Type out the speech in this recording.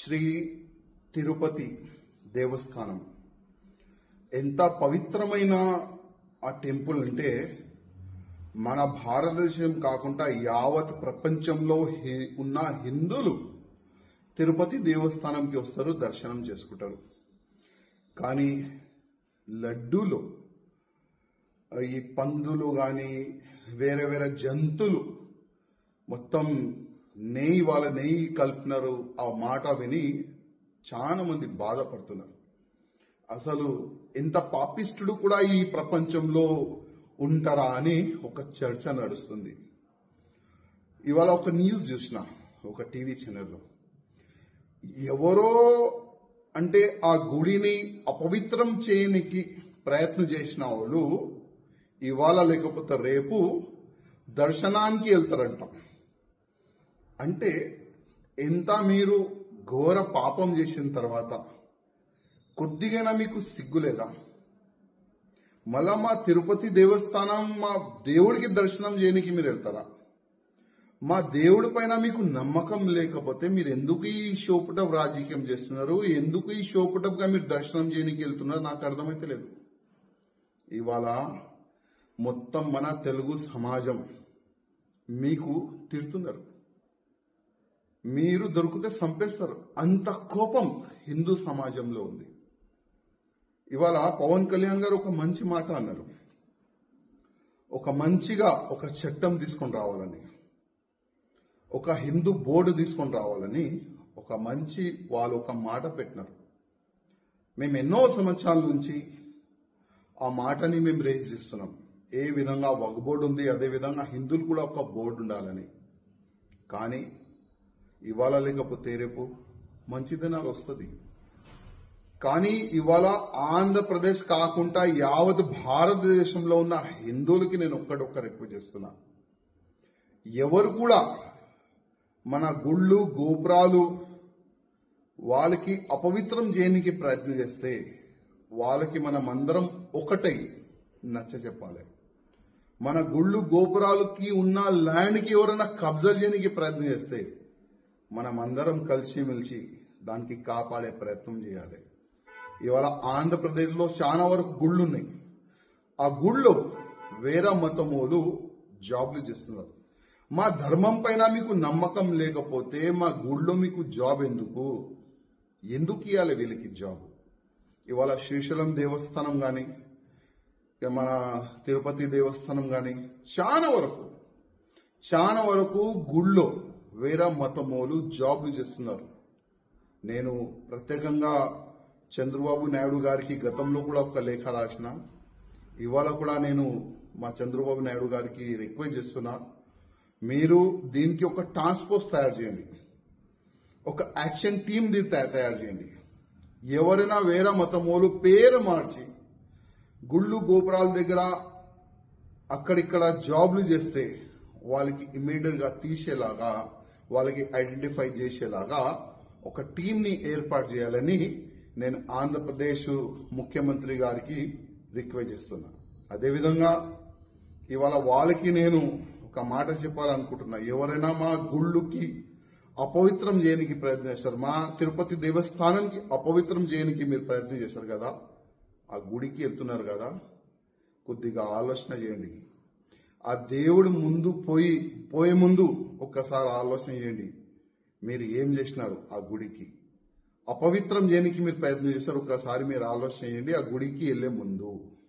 శ్రీ తిరుపతి దేవస్థానం ఎంత పవిత్రమైన ఆ టెంపుల్ అంటే మన భారతదేశం కాకుండా యావత్ ప్రపంచంలో హి- ఉన్న హిందువులు తిరుపతి దేవస్థానంకి వస్తారు దర్శనం చేసుకుంటారు కానీ లడ్డూలో ఈ పందులు కానీ వేరే వేరే జంతువులు మొత్తం నెయ్యి వాళ్ళ నెయ్యి కలిపినారు ఆ మాట విని చాలా మంది బాధపడుతున్నారు అసలు ఎంత పాపిష్టుడు కూడా ఈ ప్రపంచంలో ఉంటారా అని ఒక చర్చ నడుస్తుంది ఇవాళ ఒక న్యూస్ చూసిన ఒక టీవీ ఛానల్లో ఎవరో అంటే ఆ గుడిని అపవిత్రం చేయనికి ప్రయత్నం చేసిన వాళ్ళు ఇవాళ లేకపోతే రేపు దర్శనానికి వెళ్తారంట అంటే ఎంత మీరు ఘోర పాపం చేసిన తర్వాత కొద్దిగైనా మీకు సిగ్గులేదా మళ్ళా మా తిరుపతి దేవస్థానం మా దేవుడికి దర్శనం చేయడానికి మీరు వెళ్తారా మా దేవుడి పైన మీకు నమ్మకం లేకపోతే మీరు ఎందుకు ఈ షోపుటప్ రాజకీయం చేస్తున్నారు ఎందుకు ఈ షోపుటప్ గా మీరు దర్శనం చేయడానికి వెళ్తున్నారు నాకు అర్థమైతే లేదు ఇవాళ మొత్తం మన తెలుగు సమాజం మీకు తిడుతున్నారు మీరు దొరికితే చంపేస్తారు అంత కోపం హిందూ సమాజంలో ఉంది ఇవాళ పవన్ కళ్యాణ్ గారు ఒక మంచి మాట అన్నారు ఒక మంచిగా ఒక చట్టం తీసుకొని రావాలని ఒక హిందూ బోర్డు తీసుకొని రావాలని ఒక మంచి వాళ్ళు ఒక మాట పెట్టినారు మేము ఎన్నో సంవత్సరాల నుంచి ఆ మాటని మేము రేజ్ చేస్తున్నాం ఏ విధంగా ఒక బోర్డు ఉంది అదే విధంగా హిందువులు కూడా ఒక బోర్డు ఉండాలని కానీ ఇవాళ లేకపోతే రేపు మంచి దినాలు వస్తుంది కానీ ఇవాళ ఆంధ్రప్రదేశ్ కాకుండా యావత్ భారతదేశంలో ఉన్న హిందువులకి నేను ఒక్కడొక్క రిక్వెస్ట్ చేస్తున్నా ఎవరు కూడా మన గుళ్ళు గోపురాలు వాళ్ళకి అపవిత్రం చేయడానికి ప్రయత్నం చేస్తే వాళ్ళకి మనం అందరం ఒకటై నచ్చ చెప్పాలి మన గుళ్ళు గోపురాలకి ఉన్న ల్యాండ్కి ఎవరైనా కబ్జా చేయడానికి ప్రయత్నం చేస్తే మనం అందరం కలిసిమెలిసి దానికి కాపాడే ప్రయత్నం చేయాలి ఇవాళ ఆంధ్రప్రదేశ్లో చాలా వరకు గుళ్ళు ఉన్నాయి ఆ గుళ్ళో వేరే మతమోలు జాబ్లు చేస్తున్నారు మా ధర్మం పైన మీకు నమ్మకం లేకపోతే మా గుళ్ళో మీకు జాబ్ ఎందుకు ఎందుకు ఇవ్వాలి వీళ్ళకి జాబ్ ఇవాళ శ్రీశైలం దేవస్థానం కానీ మన తిరుపతి దేవస్థానం కానీ చాలా వరకు చాలా వరకు గుళ్ళో వేరే మతమోలు జాబ్లు చేస్తున్నారు నేను ప్రత్యేకంగా చంద్రబాబు నాయుడు గారికి గతంలో కూడా ఒక లేఖ రాసిన ఇవాళ కూడా నేను మా చంద్రబాబు నాయుడు గారికి రిక్వెస్ట్ చేస్తున్నా మీరు దీనికి ఒక టాస్క్ ఫోర్స్ తయారు చేయండి ఒక యాక్షన్ టీమ్ దీన్ని తయా- తయారు చేయండి ఎవరైనా వేరే మతమోలు పేరు మార్చి గుళ్ళు గోపురాల దగ్గర అక్కడిక్కడ జాబ్లు చేస్తే వాళ్ళకి ఇమీడియట్ గా తీసేలాగా వాళ్ళకి ఐడెంటిఫై చేసేలాగా ఒక టీంని ఏర్పాటు చేయాలని నేను ఆంధ్రప్రదేశ్ ముఖ్యమంత్రి గారికి రిక్వెస్ట్ చేస్తున్నా అదేవిధంగా ఇవాళ వాళ్ళకి నేను ఒక మాట చెప్పాలనుకుంటున్నా ఎవరైనా మా గుళ్ళుకి అపవిత్రం చేయడానికి ప్రయత్నం చేస్తారు మా తిరుపతి దేవస్థానానికి అపవిత్రం చేయడానికి మీరు ప్రయత్నం చేస్తారు కదా ఆ గుడికి వెళ్తున్నారు కదా కొద్దిగా ఆలోచన చేయండి ఆ దేవుడు ముందు పోయి పోయే ముందు ఒక్కసారి ఆలోచన చేయండి మీరు ఏం చేసినారు ఆ గుడికి అపవిత్రం చేయడానికి మీరు ప్రయత్నం చేస్తారు ఒక్కసారి మీరు ఆలోచన చేయండి ఆ గుడికి వెళ్లే ముందు